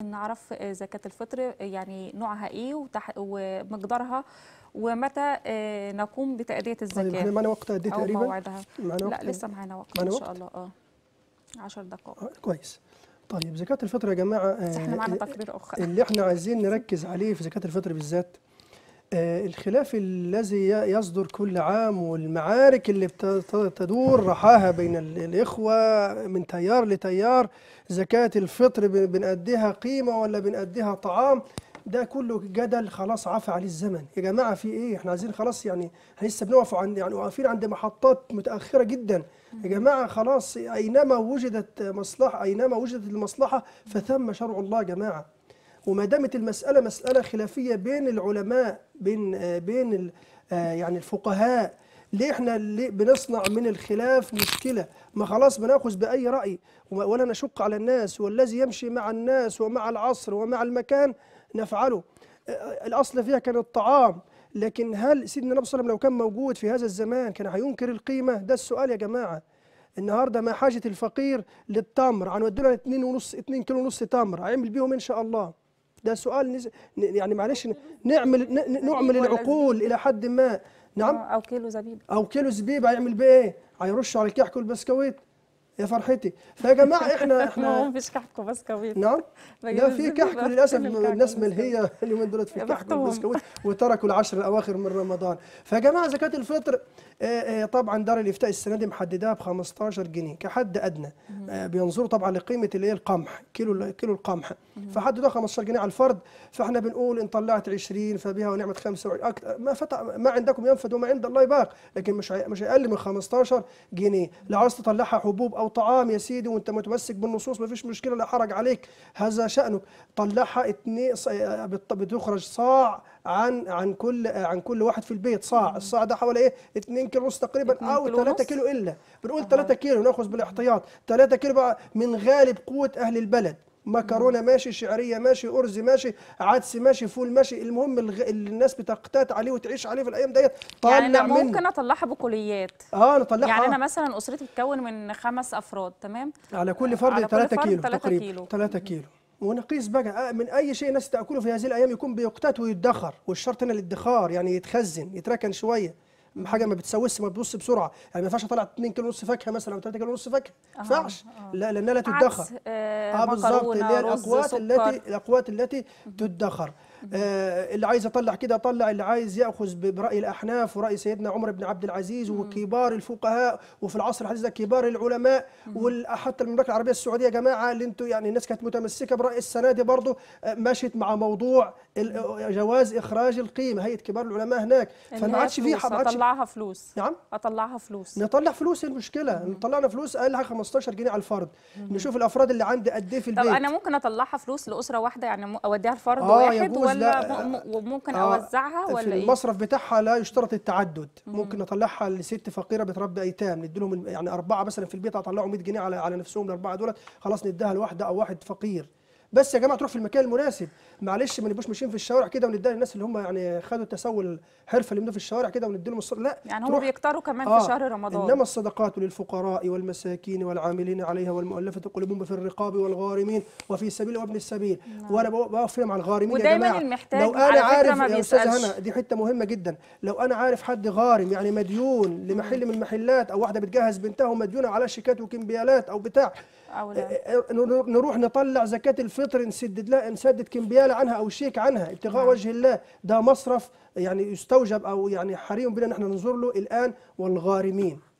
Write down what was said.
نعرف آه، زكاة الفطر يعني نوعها ايه وتح... ومقدارها ومتى آه، نقوم بتأدية طيب احنا الزكاة معنا وقت قد ايه او تقريبا؟ موعدها معنا لا وقت لسه معانا وقت معانا ان وقت؟ شاء الله اه 10 دقائق آه، كويس طيب زكاة الفطر يا جماعة بس احنا معانا آه تقرير اخر اللي احنا عايزين نركز عليه في زكاة الفطر بالذات آه، الخلاف الذي ي- يصدر كل عام والمعارك اللي بت- ت- تدور رحاها بين ال- الإخوة من تيار لتيار زكاة الفطر بن- بنأديها قيمة ولا بنأديها طعام ده كله جدل خلاص عفى عليه الزمن يا جماعة في ايه احنا عايزين خلاص يعني احنا لسه بنقف عند يعني واقفين عند محطات متأخرة جدا يا جماعة خلاص أينما وجدت مصلحة أينما وجدت المصلحة فثم شرع الله يا جماعة وما دامت المسألة مسألة خلافية بين العلماء بين آه، بين ال- آه، يعني الفقهاء ليه احنا ليه بنصنع من الخلاف مشكلة ما خلاص بناخذ بأي رأي وما- ولا نشق على الناس والذي يمشي مع الناس ومع العصر ومع المكان نفعله آه، الأصل فيها كان الطعام لكن هل سيدنا النبي صلى الله عليه وسلم لو كان موجود في هذا الزمان كان هينكر القيمة ده السؤال يا جماعة النهارده ما حاجة الفقير للتمر هنودي له 2 ونص 2 كيلو ونص تمر هيعمل بيهم ان شاء الله ده سؤال نز... ن- يعني معلش ن- نعمل ن- ن- نعمل ولا العقول الى حد ما نعم آه، او كيلو زبيب او كيلو زبيب هيعمل بيه ايه هيرش على الكحك والبسكويت يا فرحتي فيا جماعه احنا ما هو احنا مفيش كحك وبسكويت نعم بجيب لا في الزبيب كحك أفتن للاسف الكحك الناس والبسكويت. ملهيه اليومين دولت في يا الكحك بختهم. والبسكويت وتركوا العشر الاواخر من رمضان فيا جماعه زكاه الفطر آه، آه، طبعا دار الافتاء السنه دي محددها ب 15 جنيه كحد ادنى آه، بينظروا طبعا لقيمه اللي هي القمح كيلو كيلو القمح فحددوها 15 جنيه على الفرد فاحنا بنقول ان طلعت 20 فبها ونعمه 25 أكتر ما فتح ما عندكم ينفد وما عند الله يباق لكن مش هي- مش اقل من 15 جنيه لو عاوز تطلعها حبوب او طعام يا سيدي وانت متمسك بالنصوص ما فيش مشكله لا حرج عليك هذا شانك طلعها اتنين ص- بت- بتخرج صاع عن عن كل عن كل واحد في البيت صاع الصاع ده حوالي ايه 2 كيلو ونص تقريبا اتنين او كيلو 3 ونص؟ كيلو الا بنقول 3 كيلو ناخذ بالاحتياط 3 كيلو بقى من غالب قوه اهل البلد مكرونه ماشي شعريه ماشي ارز ماشي عدس ماشي فول ماشي المهم الغ... اللي الناس بتقتات عليه وتعيش عليه في الايام ديت طلع يعني انا منه ممكن اطلعها بكليات اه نطلعها يعني انا آه. مثلا اسرتي بتتكون من خمس افراد تمام على كل فرد على كل 3 فرد كيلو 3 تقريبا كيلو. 3 كيلو ونقيس بقى آه، من اي شيء الناس تاكله في هذه الايام يكون بيقتات ويدخر والشرط هنا الادخار يعني يتخزن يتركن شويه حاجه ما بتسوس ما بتبص بسرعه يعني ما ينفعش اطلع 2 كيلو ونص فاكهه مثلا او 3 كيلو ونص فاكهه ما ينفعش لا لانها لا تدخر عدس آه اه بالظبط اللي هي مكرونه رز الاقوات سكر التي الاقوات التي تدخر آه اللي عايز يطلع كده يطلع اللي عايز ياخذ ب- براي الاحناف وراي سيدنا عمر بن عبد العزيز وكبار الفقهاء وفي العصر الحديث ده كبار العلماء وحتى المملكه العربيه السعوديه يا جماعه اللي انتم يعني الناس كانت متمسكه براي السنه دي برضه آه، مشت مع موضوع ال- جواز اخراج القيمه هيئه كبار العلماء هناك اللي فما هي عادش في فلوس، ما عادش اطلعها فلوس نعم اطلعها فلوس نطلع فلوس إيه المشكله طلعنا فلوس اقل حاجه 15 جنيه على الفرد نشوف الافراد اللي عندي قد ايه في طب البيت انا ممكن اطلعها فلوس لاسره واحده يعني م- اوديها لفرد آه، واحد يجوز، ولا لا، م- م- وممكن آه، اوزعها في ولا ايه المصرف بتاعها لا يشترط التعدد ممكن نطلعها لست فقيره بتربي ايتام ندي لهم يعني اربعه مثلا في البيت هطلعوا 100 جنيه على على نفسهم الاربعه دولت خلاص نديها لواحده او واحد فقير بس يا جماعه تروح في المكان المناسب معلش ما نبقوش ماشيين في الشوارع كده ونديها للناس اللي هم يعني خدوا التسول الحرفه اللي في الشوارع كده وندي لهم الصدقه لا يعني هم تروح بيكتروا كمان آه، في شهر رمضان إنما الصدقات للفقراء والمساكين والعاملين عليها والمؤلفة قلوبهم في الرقاب والغارمين وفي سبيل وابن السبيل وأنا بقف مع الغارمين يا ودايماً جماعة المحتاج لو على أنا فكرة عارف ما يا أستاذة بيسألش. هنا دي حتة مهمة جدا لو أنا عارف حد غارم يعني مديون لمحل من المحلات أو واحدة بتجهز بنتها ومديونة على شيكات وكمبيالات أو بتاع او لا نروح نطلع زكاة الفطر نسدد لها نسدد كمبيالة عنها أو شيك عنها ابتغاء وجه الله ده مصرف يعني يستوجب أو يعني حري بنا نحن ننظر له الآن والغارمين